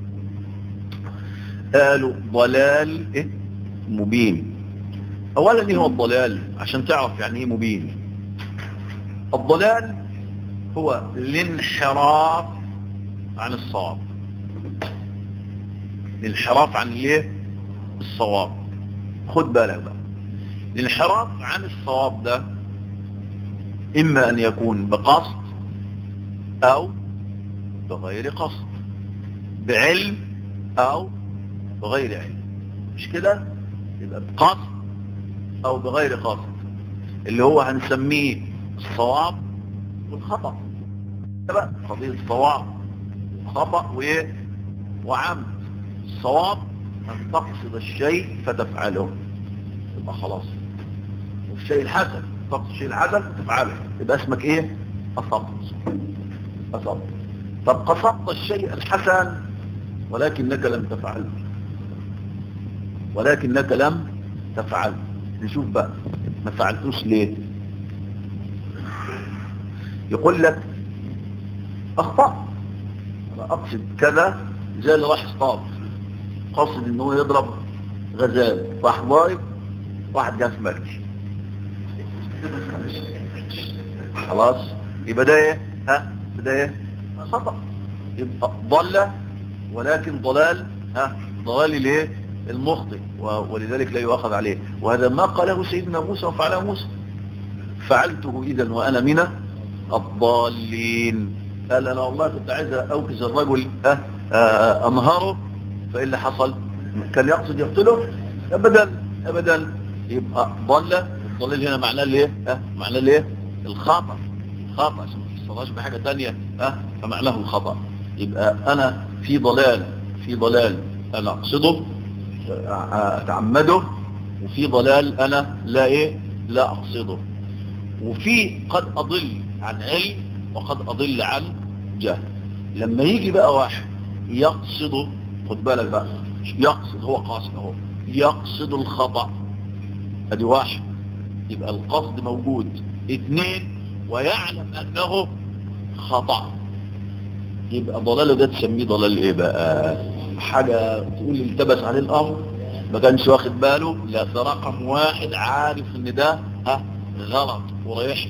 قالوا ضلال ايه مبين اولا ايه هو الضلال عشان تعرف يعني ايه مبين الضلال هو الانحراف عن الصواب الانحراف عن ايه الصواب خد بالك بقى الانحراف عن الصواب ده اما ان يكون بقصد او بغير قصد بعلم او بغير علم مش كده يبقى بقصد او بغير قصد اللي هو هنسميه الصواب والخطأ بقى قضية الصواب خطأ وايه وعمد الصواب ان تقصد الشيء فتفعله يبقى خلاص والشيء الحسن تقصد الشيء الحسن فتفعله يبقى اسمك ايه اصبت اصبت طب قصدت الشيء الحسن ولكنك لم تفعله ولكنك لم تفعله نشوف بقى ما فعلتوش ليه يقول لك اخطأت انا اقصد كذا زي اللي راح اصطاد قصد ان هو يضرب غزال راح ضارب واحد جاء في مركي خلاص يبقى ده ايه ها ده ايه خطأ يبقى ضل ولكن ضلال ها ضلال الايه المخطئ ولذلك لا يؤخذ عليه وهذا ما قاله سيدنا موسى وفعله موسى فعلته اذا وانا من الضالين قال انا والله كنت عايز اوكز الرجل ها انهاره فايه اللي حصل كان يقصد يقتله ابدا ابدا يبقى ضل الضلال هنا معناه الايه ها معناه الايه الخطا خطا عشان ما تفسرهاش بحاجه ثانيه ها فمعناه الخطا يبقى انا في ضلال في ضلال انا اقصده اتعمده وفي ضلال انا لا ايه لا اقصده وفي قد اضل عن علم وقد اضل عن جهل لما يجي بقى واحد يقصد خد بالك بقى يقصد هو قاصد اهو يقصد الخطأ ادي واحد يبقى القصد موجود اثنين ويعلم انه خطأ يبقى ضلاله ده تسميه ضلال ايه بقى حاجة تقول لي التبس عليه الامر ما كانش واخد باله لا ده رقم واحد عارف ان ده ها غلط ورايح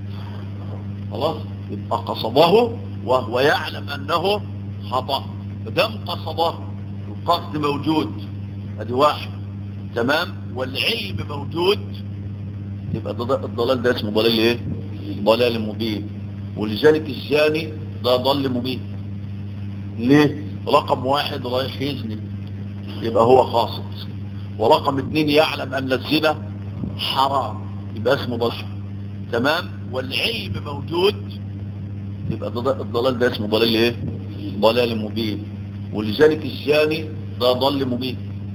خلاص يبقى قصده وهو يعلم انه خطأ فدام قصده القصد موجود ادي واحد تمام والعلم موجود يبقى الضلال ده اسمه ضلال ايه ضلال مبين ولذلك الزاني ده ضل مبين ليه رقم واحد رايح يزني يبقى هو قاصد ورقم اثنين يعلم ان الزنا حرام يبقى اسمه ضل تمام والعلم موجود يبقى الضلال ده اسمه ضلال ايه ضلال مبين ولذلك الزاني ده ضل مبين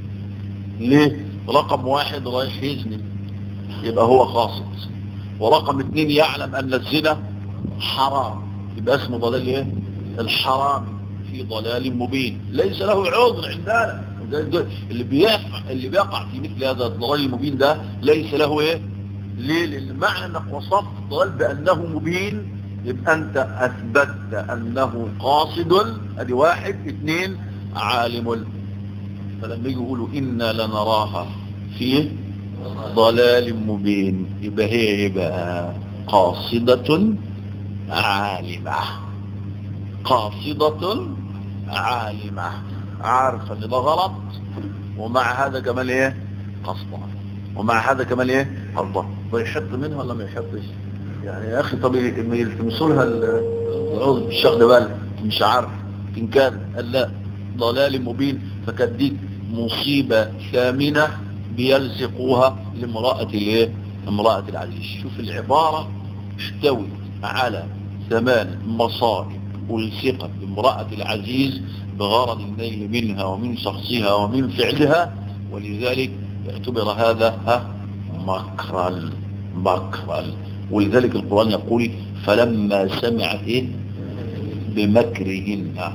ليه رقم واحد رايح يزني يبقى هو قاصد ورقم اثنين يعلم ان الزنا حرام يبقى اسمه ضلال ايه الحرام في ضلال مبين ليس له عذر عندنا اللي بيقع اللي بيقع في مثل هذا الضلال المبين ده ليس له ايه ليه لان معنى انك وصفت الضلال بانه مبين يبقى انت اثبتت انه قاصد ادي واحد اثنين عالم فلما يجوا يقولوا انا لنراها في ضلال مبين يبقى هي يبقى قاصدة عالمة قاصدة عالمة عارفة ان ده غلط ومع هذا كمان ايه قصدا ومع هذا كمان ايه قصدا فيحط منها ولا ما يحطش يعني يا اخي طب يلتمسوا لها الشخص ده بقى مش عارف ان كان قال لا ضلال مبين فكانت دي مصيبة ثامنة بيلزقوها لامرأة الايه امرأة العزيز شوف العبارة احتوت على ثمان مصائب ألصقت بامرأة العزيز بغرض النيل منها ومن شخصها ومن فعلها ولذلك اعتبر هذا ها مكرا مكرا ولذلك القرآن يقول فلما سمعت ايه بمكرهن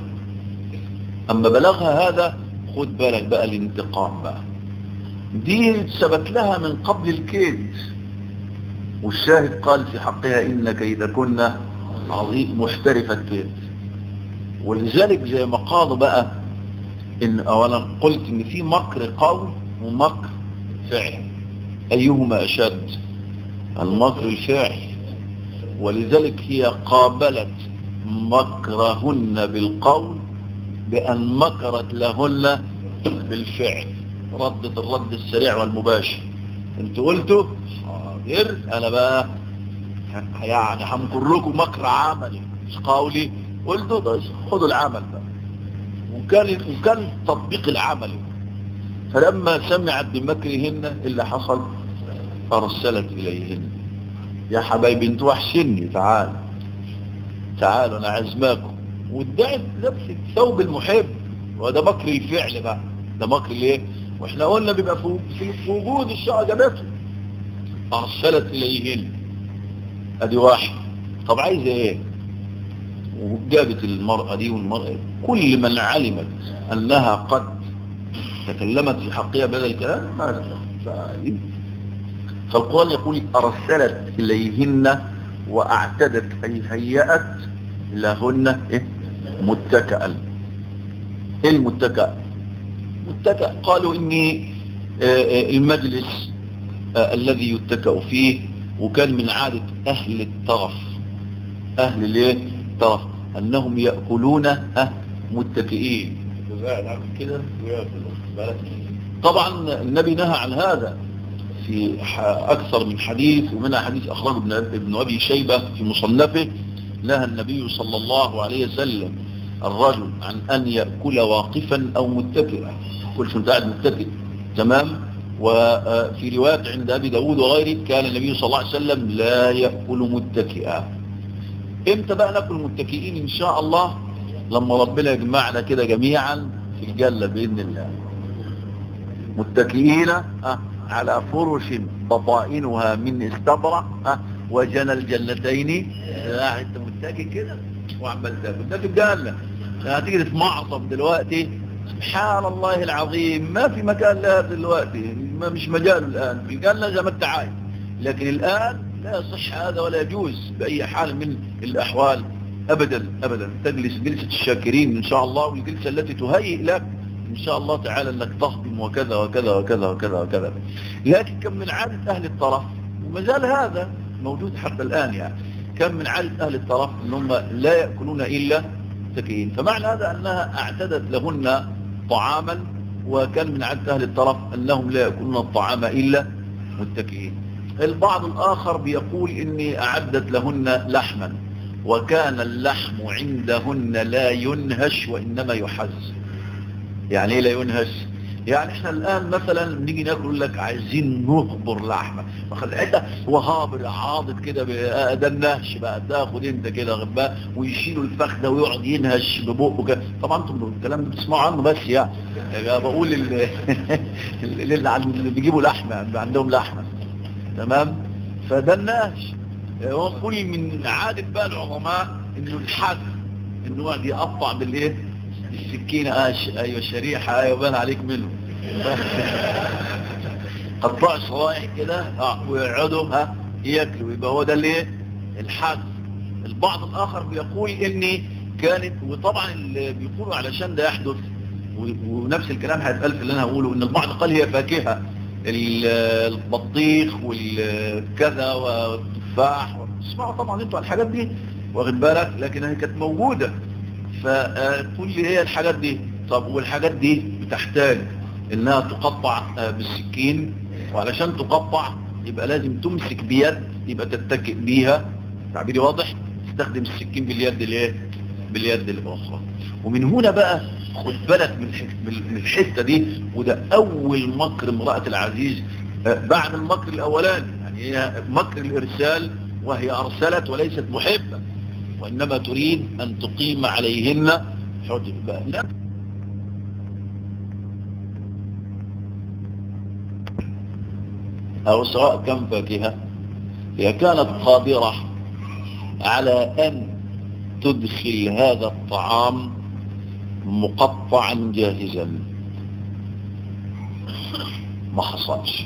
اما بلغها هذا خد بالك بقى الانتقام بقى دي ثبت لها من قبل الكيد والشاهد قال في حقها إن كيدكن عظيم محترفة الكيد ولذلك زي ما قالوا بقى إن أولا قلت إن في مكر قول ومكر فعل أيهما أشد المكر الفعل ولذلك هي قابلت مكرهن بالقول بأن مكرت لهن بالفعل ردت الرد السريع والمباشر انت قلتوا حاضر انا بقى يعني همكر لكم مكر عملي مش قولي قلتوا بس خدوا العمل بقى وكان وكان تطبيق العملي فلما سمعت بمكرهن اللي حصل ارسلت اليهن يا حبايبي انتوا وحشني تعالوا تعالوا انا عزماكم وادعت نفس ثوب المحب وده مكر الفعل بقى ده مكر الايه واحنا قلنا بيبقى في, في وجود الشعر جابته ارسلت اليهن ادي واحد طب عايزه ايه وجابت المرأة دي والمرأة كل من علمت انها قد تكلمت في حقها بهذا الكلام ما فالقرآن يقول ارسلت اليهن واعتدت اي هيأت لهن إيه؟ متكئا ايه المتكئ متكئ قالوا اني المجلس الذي يتكأ فيه وكان من عادة اهل الطرف اهل الايه الطرف انهم يأكلون متكئين كده طبعا النبي نهى عن هذا في اكثر من حديث ومنها حديث اخرجه ابن ابي شيبة في مصنفه نهى النبي صلى الله عليه وسلم الرجل عن أن يأكل واقفا أو متكئا كل شو قاعد متكئ تمام وفي رواية عند أبي داود وغيره كان النبي صلى الله عليه وسلم لا يأكل متكئا امتى بقى نأكل متكئين إن شاء الله لما ربنا يجمعنا كده جميعا في الجنة بإذن الله متكئين على فرش بطائنها من استبرق وجنى الجنتين لا انت متكئ كده وعمال تاكل ده في الجنة هتيجي تتمعصب دلوقتي سبحان الله العظيم ما في مكان لها دلوقتي ما مش مجال الآن في الجنة زي ما انت عايز لكن الآن لا يصح هذا ولا يجوز بأي حال من الأحوال أبدا أبدا تجلس جلسة الشاكرين إن شاء الله والجلسة التي تهيئ لك إن شاء الله تعالى أنك تهضم وكذا وكذا وكذا وكذا وكذا لكن كم من عادة أهل الطرف وما زال هذا موجود حتى الآن يعني كم من عادة أهل الطرف أنهم لا يأكلون إلا متكئين فمعنى هذا أنها اعتدت لهن طعاما وكان من عادة أهل الطرف أنهم لا يأكلون الطعام إلا متكئين البعض الآخر بيقول إني أعدت لهن لحما وكان اللحم عندهن لا ينهش وإنما يحز يعني إيه لا ينهش يعني احنا الآن مثلا نيجي ناكل لك عايزين نخبر لحمة فخلعتها هو هابر عاضد كده ده النهش بقى تاخد انت كده غباء ويشيلوا الفخ ده ويقعد ينهش ببقه كده طبعا انتم الكلام ده بتسمعوا عنه بس يعني, يعني بقول اللي, اللي بيجيبوا لحمة عندهم لحمة تمام فده النهش هو كل من عادة بقى العظماء انه الحد انه يقعد يقطع بالايه السكينة آش ايوه الشريحة ايوه بان عليك منه قطع شرائح كده اه ويقعدوا ها ياكلوا يبقى هو ده الايه الحد البعض الاخر بيقول ان كانت وطبعا اللي بيقولوا علشان ده يحدث ونفس الكلام هيتقال في اللي انا هقوله ان البعض قال هي فاكهة البطيخ والكذا والتفاح اسمعوا طبعا انتوا الحاجات دي واخد بالك لكن هي كانت موجودة فتقول لي هي الحاجات دي طب والحاجات دي بتحتاج انها تقطع بالسكين وعلشان تقطع يبقى لازم تمسك بيد يبقى تتكئ بيها تعبيري واضح تستخدم السكين باليد الايه باليد الاخرى ومن هنا بقى خد بالك من الحته دي وده اول مكر امراه العزيز بعد المكر الاولاني يعني هي مكر الارسال وهي ارسلت وليست محبه وانما تريد ان تقيم عليهن حجب بقى لا أو سواء كم فاكهة هي كانت قادرة على أن تدخل هذا الطعام مقطعا جاهزا ما حصلش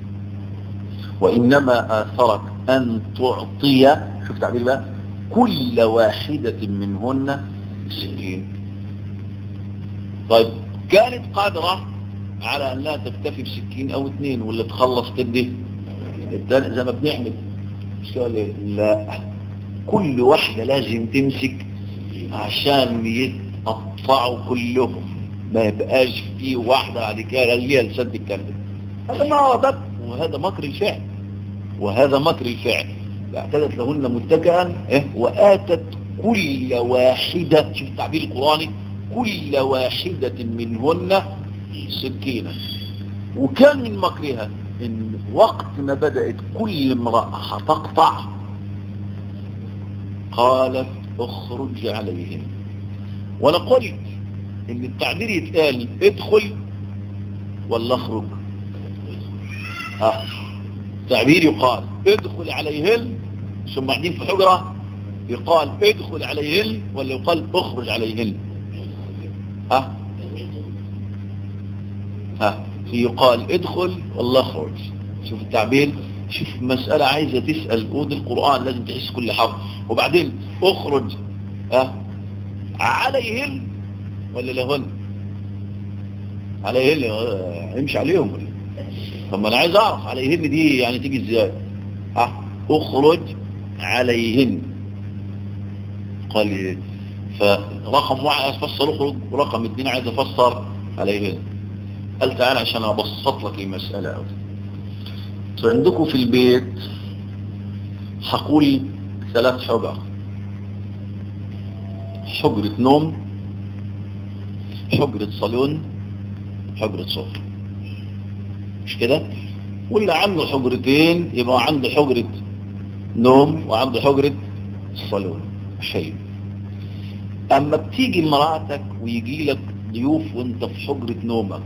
وإنما آثرت أن تعطي شوف تعبير بقى كل واحدة منهن سكين طيب كانت قادرة على أنها تكتفي بسكين أو اثنين واللي تخلص تدي الثاني زي ما بنعمل مش لا كل واحدة لازم تمسك عشان يتقطعوا كلهم ما يبقاش في واحدة بعد كده ليها لسد الكلب هذا ما هو ده وهذا مكر الفعل وهذا مكر الفعل اعتدت لهن متكئا إيه؟ وآتت كل واحدة شوف التعبير القرآني كل واحدة منهن سكينة وكان من مكرها ان وقت ما بدأت كل امرأة هتقطع قالت اخرج عليهم وانا قلت ان التعبير يتقال ادخل ولا اخرج ها تعبير يقال ادخل عليهن ثم بعدين في حجرة يقال ادخل عليهن ولا يقال اخرج عليهن ها ها يقال ادخل ولا اخرج شوف التعبير شوف مسألة عايزة تسأل ود القرآن لازم تحس كل حرف وبعدين اخرج ها عليهن ولا لهن عليهن امشي عليهم ولا طب ما انا عايز اعرف عليهن دي يعني تيجي ازاي ها اخرج عليهن قال فرقم واحد عايز افسر اخرج ورقم اثنين عايز افسر عليهن قال تعالى عشان ابسط لك المسألة قوي فعندكم في البيت هقول ثلاث حجر حجرة نوم حجرة صالون حجرة صفر مش كده واللي عنده حجرتين يبقى عنده حجرة نوم وعنده حجرة صالون حلو اما بتيجي مراتك ويجي لك ضيوف وانت في حجرة نومك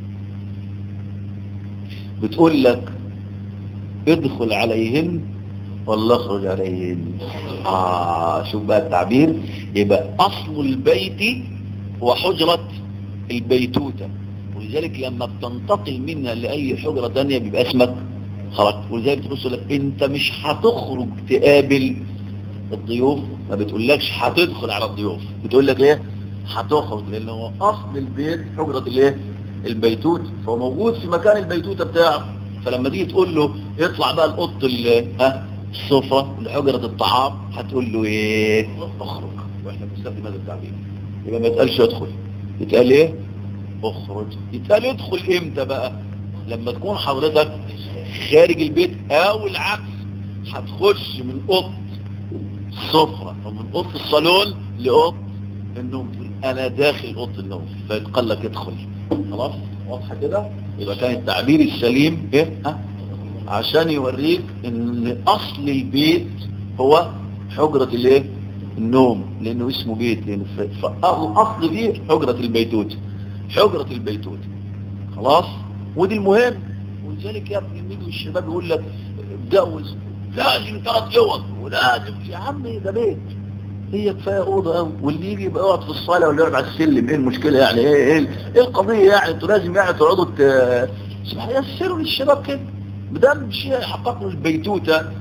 بتقول لك ادخل عليهن ولا اخرج عليهن آه شوف بقى التعبير يبقى أصل البيت هو حجرة البيتوتة ولذلك لما بتنتقل منها لأي حجرة تانية بيبقى اسمك خرجت ولذلك بتقول لك انت مش هتخرج تقابل الضيوف ما بتقولكش هتدخل على الضيوف بتقول لك ايه هتخرج لان هو اصل البيت حجرة الايه البيتوت فهو موجود في مكان البيتوتة بتاعه فلما تيجي تقول له اطلع بقى القط ها السفرة لحجرة الطعام هتقول له ايه اخرج واحنا بنستخدم هذا التعبير يبقى ما يتقالش ادخل يتقال ايه اخرج يتقال ادخل امتى بقى لما تكون حضرتك خارج البيت او العكس هتخش من اوضه السفرة او من اوضه الصالون لاوضه النوم انا داخل اوضه النوم فيتقال لك ادخل خلاص واضحه كده يبقى كان التعبير السليم ايه ها عشان يوريك ان اصل البيت هو حجرة الايه النوم لانه اسمه بيت لان فالاصل فيه حجرة البيتوت حجرة البيتوت خلاص ودي المهم ولذلك يا ابني مين الشباب يقول لك اتجوز لازم ثلاث اوض ولازم يا عم ده بيت هي كفايه اوضه قوي واللي يجي يبقى يقعد في الصاله ولا يقعد على السلم ايه المشكله يعني ايه ايه, إيه القضيه يعني انتوا لازم يعني تقعدوا يسروا للشباب كده بدل شيء يحقق له البيتوته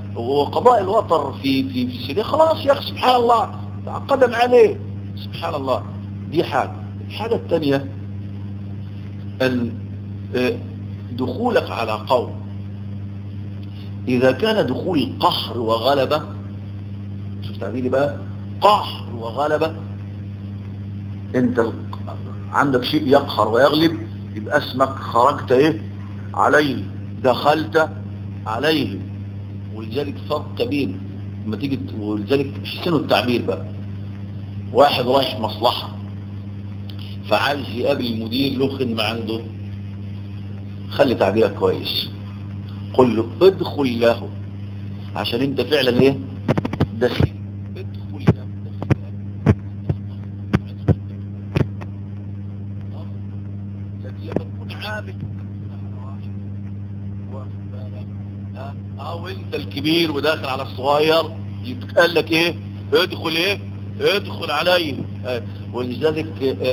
وقضاء الوطر في في في سوريا خلاص يا اخي سبحان الله قدم عليه سبحان الله دي حاجة الحاجة الثانية أن دخولك على قوم إذا كان دخول قهر وغلبة شوف تعبيري بقى قهر وغلبة انت عندك شيء يقهر ويغلب يبقى اسمك خرجت ايه عليه دخلت عليه ولذلك فرق كبير لما تيجي ولذلك احسنوا التعبير بقى واحد رايح مصلحة فعايز يقابل المدير له خدمة عنده خلي تعبيرك كويس قل له ادخل له عشان انت فعلا ايه داخل ادخل له لكن لما تكون عامل او انت الكبير وداخل على الصغير يتقال لك ايه ادخل ايه ادخل عليه ولذلك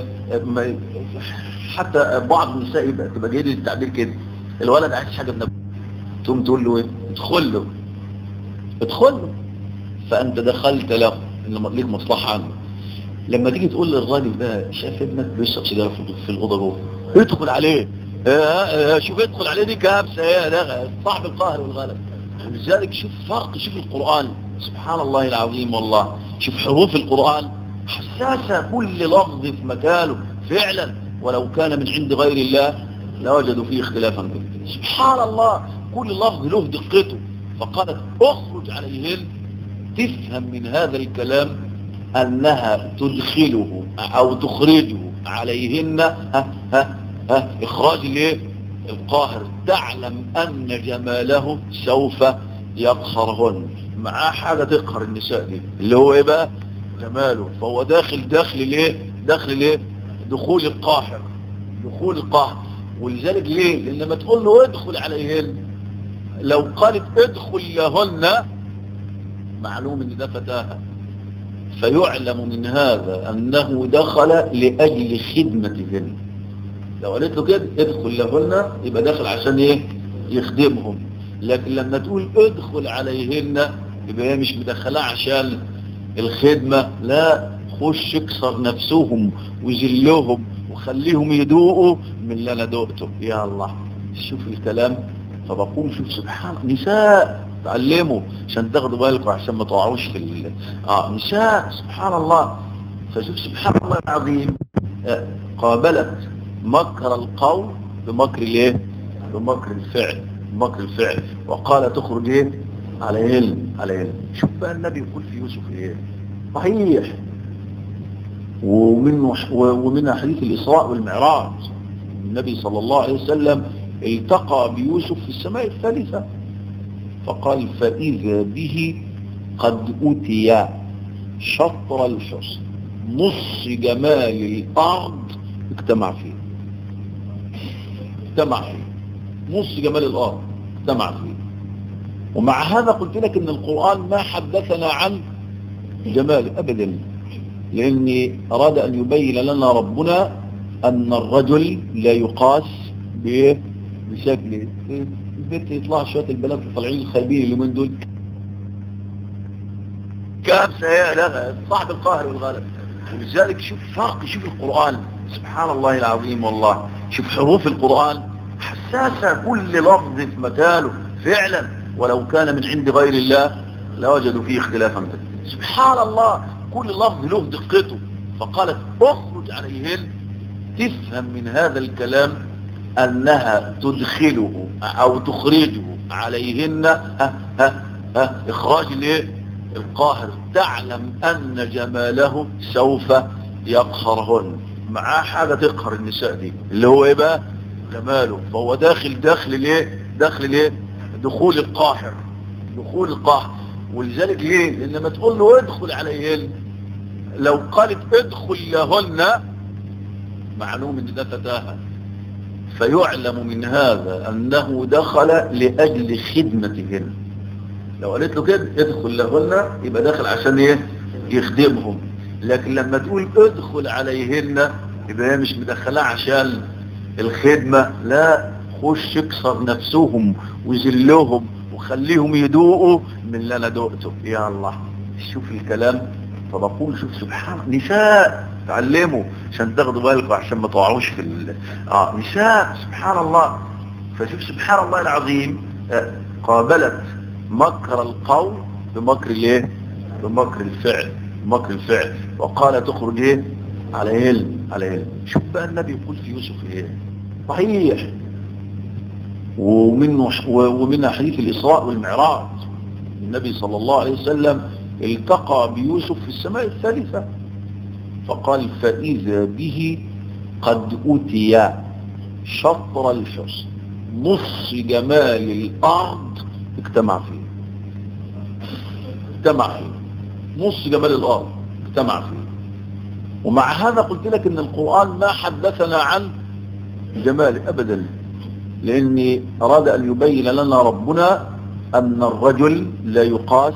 حتى بعض النساء يبقى تبقى جاي للتعبير كده الولد عايز حاجه من تقوم تقول له ايه ادخل له ادخل له فانت دخلت له ان ليك مصلحه عنه لما تيجي تقول للراجل ده شايف ابنك بيشرب سيجاره في الاوضه جوه ادخل عليه اه اه شوف ادخل عليه دي كابسه ايه ده صاحب القهر والغلب ولذلك شوف فرق شوف القران سبحان الله العظيم والله شوف حروف القران حساسه كل لفظ في مكانه فعلا ولو كان من عند غير الله لوجدوا فيه اختلافا كثيرا سبحان الله كل لفظ له دقته فقالت اخرج عليهن تفهم من هذا الكلام انها تدخله او تخرجه عليهن ها ها ها اخراج الايه القاهر تعلم ان جماله سوف يقهرهن معاه حاجة تقهر النساء دي اللي هو ايه بقى جماله فهو داخل داخل الايه داخل الايه دخول القاهر دخول القاهر ولذلك ليه لان لما تقول له ادخل عليهن لو قالت ادخل لهن معلوم ان ده فتاها فيعلم من هذا انه دخل لاجل خدمتهن لو قالت له كده ادخل لهن يبقى داخل عشان ايه يخدمهم لكن لما تقول ادخل عليهن يبقى هي مش مدخلها عشان الخدمة لا خش اكسر نفسهم وذلهم وخليهم يدوقوا من اللي انا دقته يا الله شوف الكلام فبقول شوف سبحان نساء تعلموا عشان تاخدوا بالكم عشان ما تقعوش في ال... اه نساء سبحان الله فشوف سبحان الله العظيم آه قابلت مكر القول بمكر الايه بمكر الفعل بمكر الفعل وقال تخرج ايه على علم على علم شوف بقى النبي يقول في يوسف ايه صحيح ومنه ومنها حديث الإسراء والمعراج النبي صلى الله عليه وسلم التقى بيوسف في السماء الثالثة فقال فإذا به قد أتي شطر الحسن نص جمال الأرض اجتمع فيه اجتمع فيه نص جمال الأرض اجتمع فيه ومع هذا قلت لك ان القرآن ما حدثنا عن جمال أبدا لأن أراد أن يبين لنا ربنا أن الرجل لا يقاس بشكل البيت يطلع شوية البنات طالعين الخايبين اليومين دول كابسة يا لا صاحب القاهر والغالب ولذلك شوف فرق شوف القرآن سبحان الله العظيم والله شوف حروف القرآن حساسة كل لفظ في مكانه فعلا ولو كان من عند غير الله لوجدوا فيه اختلافا كثيرا سبحان الله كل لفظ له دقته فقالت اخرج عليهن تفهم من هذا الكلام انها تدخله او تخرجه عليهن ها ها ها اخراج الايه القاهر تعلم ان جماله سوف يقهرهن معاه حاجة تقهر النساء دي اللي هو ايه بقى جماله فهو داخل داخل الايه داخل الايه دخول القاهر دخول القاهر ولذلك ليه لان لما تقول له ادخل عليهن لو قالت ادخل لهن معلوم ان ده فتاها فيعلم من هذا انه دخل لاجل خدمتهن لو قالت له كده ادخل لهن يبقى داخل عشان ايه يخدمهم لكن لما تقول ادخل عليهن يبقى هي مش مدخلها عشان الخدمة لا خش اكسر نفسهم وذلهم وخليهم يدوقوا من اللي انا دقته يا الله شوف الكلام فبقول شوف سبحان نساء تعلموا عشان تاخدوا بالكم عشان ما تقعوش في ال... اه نساء سبحان الله فشوف سبحان الله العظيم آه قابلت مكر القول بمكر الايه بمكر الفعل بمكر الفعل وقال تخرج ايه على علم على علم شوف بقى النبي يقول في يوسف ايه صحيح ومنه ومن حديث الإسراء والمعراج النبي صلى الله عليه وسلم التقى بيوسف في السماء الثالثة فقال فإذا به قد أتي شطر الحسن نص جمال الأرض اجتمع فيه اجتمع فيه نص جمال الأرض اجتمع فيه ومع هذا قلت لك ان القرآن ما حدثنا عن جمال ابدا لاني اراد ان يبين لنا ربنا ان الرجل لا يقاس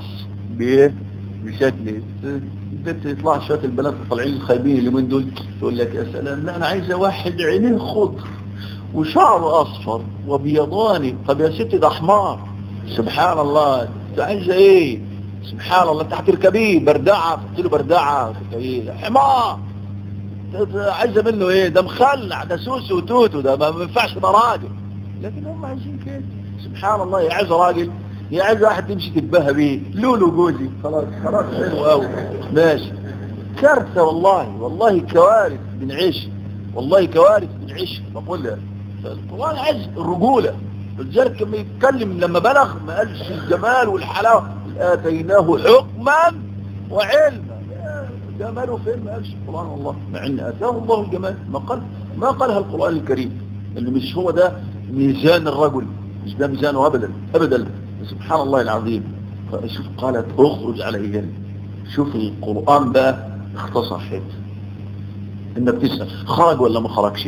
بشكل انت تطلع شويه البنات طالعين الخايبين اليومين دول تقول لك يا سلام لا انا عايزه واحد عينيه خضر وشعره اصفر وبيضاني طب يا ستي ده حمار سبحان الله انت عايزه ايه سبحان الله انت هتركبيه بردعه قلت له بردعه ايه حمار عايزه منه ايه ده مخلع ده سوسو وتوتو ده ما ينفعش ده راجل لكن هم عايزين كده سبحان الله يا عايز راجل يا عايز واحد تمشي تتباهى بيه لولو جوزي خلاص خلاص حلو قوي ماشي كارثه والله والله كوارث بنعيش والله كوارث بنعيش بقولها فالقرآن عايز الرجولة الجارك لما يتكلم لما بلغ ما قالش الجمال والحلاوة آتيناه حكما وعلما جماله فين ما قالش القرآن والله مع ان آتاه الله الجمال ما قال ما قالها القرآن الكريم اللي مش هو ده ميزان الرجل مش ده ميزانه أبدا أبدا سبحان الله العظيم شوف قالت اخرج عليهن شوف القرآن بقى اختصر حته انك تسأل خرج ولا ما خرجش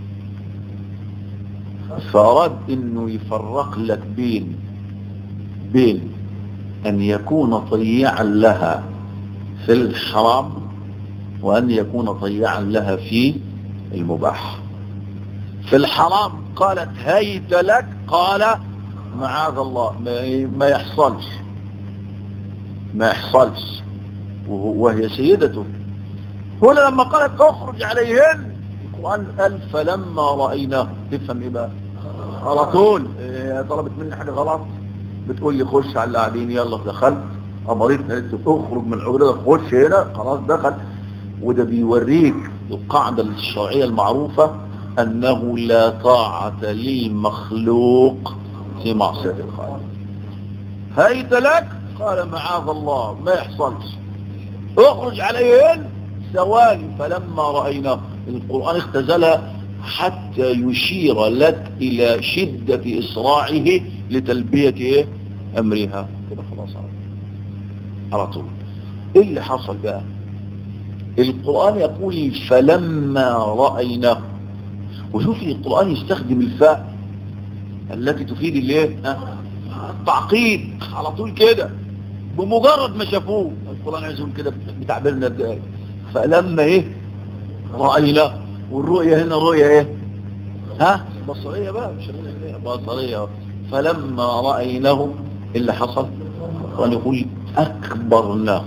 فأراد انه يفرق لك بين بين ان يكون طيعا لها في الحرام وان يكون طيعا لها في المباح في الحرام قالت هيت لك قال معاذ الله ما يحصلش ما يحصلش وهي سيدته هنا لما قالت اخرج عليهن القرآن قال فلما رأيناه تفهم ايه بقى على طول إيه طلبت مني حاجة غلط بتقول لي خش على اللي قاعدين يلا دخلت امرتنا قلت اخرج من العجلة خش هنا خلاص دخل وده بيوريك القاعدة الشرعية المعروفة انه لا طاعة للمخلوق في معصية الخالق هيت لك قال معاذ الله ما يحصلش اخرج عليهن ثواني فلما رأيناه القرآن اختزلها حتى يشير لك إلى شدة إسراعه لتلبية إيه؟ أمرها كده خلاص على طول إيه اللي حصل بقى القرآن يقول فلما رأيناه وشوف القرآن يستخدم الفاء التي تفيد الايه التعقيد على طول كده بمجرد ما شافوه القرآن عايزهم كده بتعبيرنا الدقائق فلما ايه رأيناه والرؤية هنا رؤية ايه ها بصرية بقى مش بصرية فلما رأيناه اللي حصل القرآن يقول أكبرناه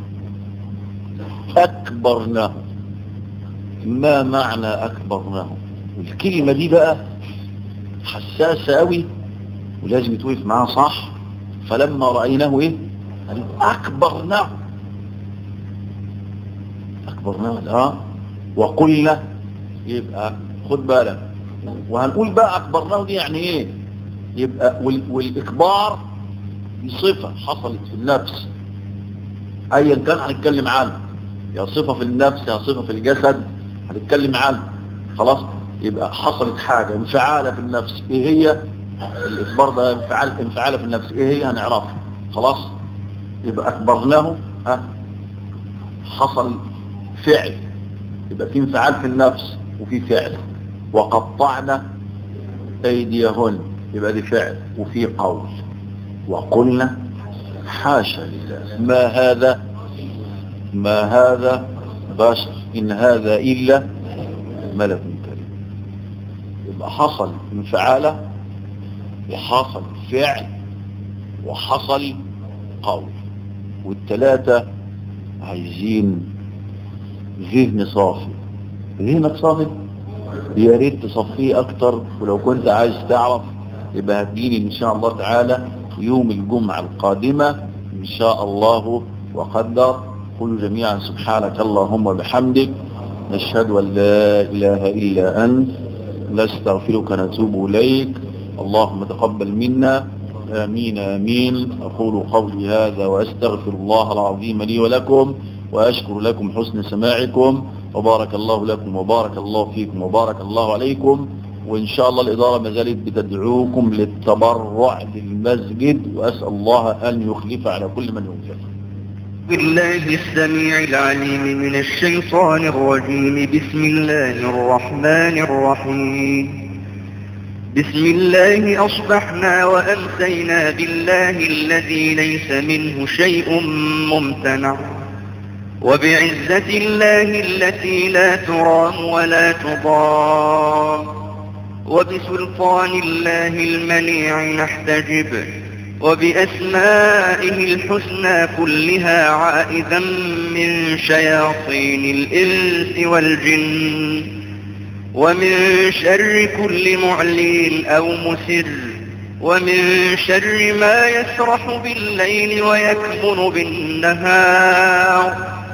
أكبرناه ما معنى أكبرناه الكلمة دي بقى حساسة قوي ولازم يتوقف معاها صح فلما رأيناه ايه أكبرناه أكبرناه اه وقلنا يبقى خد بالك وهنقول بقى أكبرناه دي يعني ايه يبقى والإكبار دي صفة حصلت في النفس أيا كان هنتكلم عنها يا صفة في النفس يا صفة في الجسد هنتكلم عنها خلاص يبقى حصلت حاجة انفعالة في النفس ايه هي الإكبار ده انفعال انفعالة في النفس ايه هي هنعرفها خلاص يبقى أكبرناه ها حصل فعل يبقى في انفعال في النفس وفي فعل وقطعنا أيديهن يبقى دي فعل وفي قول وقلنا حاشا لله ما هذا ما هذا بشر إن هذا إلا ملك كريم يبقى حصل انفعالة وحصل فعل وحصل قول والثلاثة عايزين ذهن صافي ذهنك صافي يا ريت تصفيه اكتر ولو كنت عايز تعرف يبقى هتجيني ان شاء الله تعالى يوم الجمعة القادمة ان شاء الله وقدر قل جميعا سبحانك اللهم وبحمدك نشهد ان لا اله الا انت نستغفرك ونتوب اليك اللهم تقبل منا آمين آمين أقول قولي هذا وأستغفر الله العظيم لي ولكم وأشكر لكم حسن سماعكم وبارك الله لكم وبارك الله فيكم وبارك الله عليكم وإن شاء الله الإدارة ما زالت بتدعوكم للتبرع للمسجد وأسأل الله أن يخلف على كل من ينفق بالله السميع العليم من الشيطان الرجيم بسم الله الرحمن الرحيم بسم الله أصبحنا وأمسينا بالله الذي ليس منه شيء ممتنع وبعزة الله التي لا ترام ولا تضام وبسلطان الله المنيع نحتجب وبأسمائه الحسنى كلها عائذا من شياطين الإنس والجن ومن شر كل معلين أو مسر ومن شر ما يسرح بالليل ويكمن بالنهار